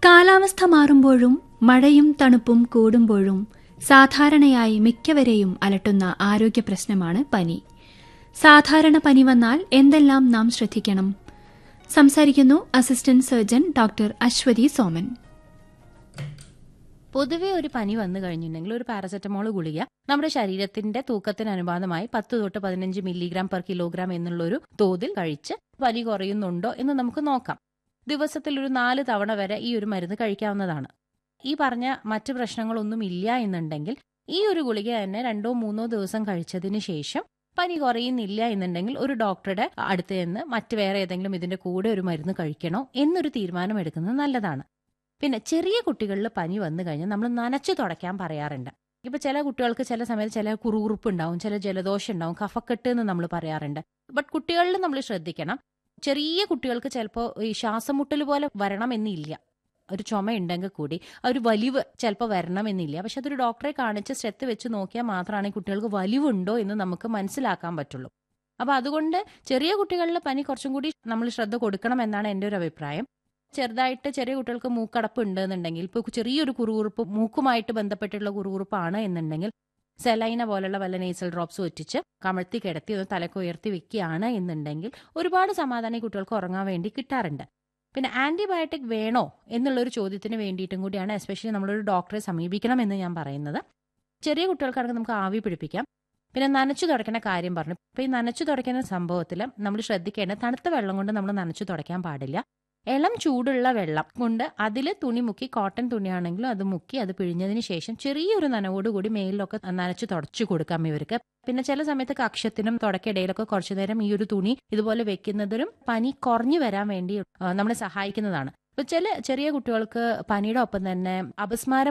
കാലാവസ്ഥ മാറുമ്പോഴും മഴയും തണുപ്പും കൂടുമ്പോഴും സാധാരണയായി മിക്കവരെയും അലട്ടുന്ന ആരോഗ്യ പ്രശ്നമാണ് പനി സാധാരണ പനി വന്നാൽ എന്തെല്ലാം നാം ശ്രദ്ധിക്കണം സംസാരിക്കുന്നു assistant surgeon doctor Aswathy Soman പൊതുവെ ഒരു പനി വന്നു കഴിഞ്ഞിട്ടുണ്ടെങ്കിൽ ഒരു പാരസെറ്റമോൾ ഗുളിക നമ്മുടെ ശരീരത്തിന്റെ തൂക്കത്തിന് അനുപാതമായി പത്ത് തൊട്ട് പതിനഞ്ച് മില്ലിഗ്രാം പെർ കിലോഗ്രാം എന്നുള്ള ഒരു തോതിൽ കഴിച്ച് പനി കുറയുന്നുണ്ടോ എന്ന് നമുക്ക് നോക്കാം ദിവസത്തിൽ ഒരു നാല് തവണ വരെ ഈ ഒരു മരുന്ന് കഴിക്കാവുന്നതാണ് ഈ പറഞ്ഞ മറ്റു പ്രശ്നങ്ങളൊന്നും ഇല്ല എന്നുണ്ടെങ്കിൽ ഈ ഒരു ഗുളിക തന്നെ രണ്ടോ മൂന്നോ ദിവസം കഴിച്ചതിന് ശേഷം പനി കുറയുന്നില്ല എന്നുണ്ടെങ്കിൽ ഒരു ഡോക്ടറുടെ അടുത്ത് നിന്ന് മറ്റ് വേറെ ഏതെങ്കിലും ഇതിന്റെ കൂടെ ഒരു മരുന്ന് കഴിക്കണോ എന്നൊരു തീരുമാനം എടുക്കുന്നത് നല്ലതാണ് പിന്നെ ചെറിയ കുട്ടികളിൽ പനി വന്നു കഴിഞ്ഞാൽ നമ്മൾ നനച്ചു തുടയ്ക്കാൻ പറയാറുണ്ട് ഇപ്പൊ ചില കുട്ടികൾക്ക് ചില സമയത്ത് ചില കുറുകുറുപ്പ് ഉണ്ടാവും ചില ജലദോഷം ഉണ്ടാവും കഫക്കെട്ട് എന്ന് നമ്മൾ പറയാറുണ്ട് ബട്ട് കുട്ടികളിൽ നമ്മൾ ശ്രദ്ധിക്കണം ചെറിയ കുട്ടികൾക്ക് ചിലപ്പോൾ ഈ ശ്വാസം മുട്ടൽ പോലെ വരണമെന്നില്ല ഒരു ചുമ ഉണ്ടെങ്കിൽ കൂടി ആ ഒരു വലിവ് ചിലപ്പോൾ വരണമെന്നില്ല പക്ഷെ അതൊരു ഡോക്ടറെ കാണിച്ച് ശ്രദ്ധ വെച്ച് നോക്കിയാൽ മാത്രമാണ് ഈ കുട്ടികൾക്ക് വലിവുണ്ടോ എന്ന് നമുക്ക് മനസ്സിലാക്കാൻ പറ്റുള്ളൂ അപ്പൊ അതുകൊണ്ട് ചെറിയ കുട്ടികളിൽ പനി കുറച്ചും കൂടി നമ്മൾ ശ്രദ്ധ കൊടുക്കണം എന്നാണ് എൻ്റെ ഒരു അഭിപ്രായം ചെറുതായിട്ട് ചെറിയ കുട്ടികൾക്ക് മൂക്കടപ്പ് ഉണ്ട് എന്നുണ്ടെങ്കിൽ ഇപ്പോൾ ചെറിയൊരു കുറുകുറുപ്പ് മൂക്കുമായിട്ട് ബന്ധപ്പെട്ടുള്ള കുറുകുറുപ്പാണ് എന്നുണ്ടെങ്കിൽ സെലൈന പോലുള്ള വല്ല നേസൽ ഡ്രോപ്സ് ഒറ്റിച്ച് കമഴ്ത്തി കിടത്തി ഒന്ന് തലക്ക് ഉയർത്തി വെക്കുകയാണ് എന്നുണ്ടെങ്കിൽ ഒരുപാട് സമാധാനം ഈ കുട്ടികൾക്ക് ഉറങ്ങാൻ വേണ്ടി കിട്ടാറുണ്ട് പിന്നെ ആന്റിബയോട്ടിക് വേണോ എന്നുള്ളൊരു ചോദ്യത്തിന് വേണ്ടിയിട്ടും കൂടിയാണ് എസ്പെഷ്യലി നമ്മളൊരു ഡോക്ടറെ സമീപിക്കണം എന്ന് ഞാൻ പറയുന്നത് ചെറിയ കുട്ടികൾക്കാണെങ്കിൽ നമുക്ക് ആവി പിടിപ്പിക്കാം പിന്നെ നനച്ചു തുടയ്ക്കുന്ന കാര്യം പറഞ്ഞു ഇപ്പൊ ഈ നനച്ചു തുടയ്ക്കുന്ന സംഭവത്തിൽ നമ്മൾ ശ്രദ്ധിക്കേണ്ടത് തണുത്ത വെള്ളം കൊണ്ട് നമ്മൾ നനച്ചു തുടയ്ക്കാൻ പാടില്ല ഇളം ചൂടുള്ള വെള്ളം കൊണ്ട് അതിൽ തുണി മുക്കി കോട്ടൺ തുണിയാണെങ്കിലും അത് മുക്കി അത് പിഴിഞ്ഞതിന് ശേഷം ചെറിയൊരു നനവോടുകൂടി മേലിലൊക്കെ നനച്ച് തുടച്ചു കൊടുക്കാം ഇവർക്ക് പിന്നെ ചില സമയത്ത് കക്ഷത്തിനും തുടക്കിടയിലൊക്കെ കുറച്ചു നേരം ഈ ഒരു തുണി ഇതുപോലെ വെക്കുന്നതിനും പനി കുറഞ്ഞു വരാൻ വേണ്ടി നമ്മളെ സഹായിക്കുന്നതാണ് ഇപ്പൊ ചില ചെറിയ കുട്ടികൾക്ക് പനിയുടെ ഒപ്പം തന്നെ അപസ്മാരം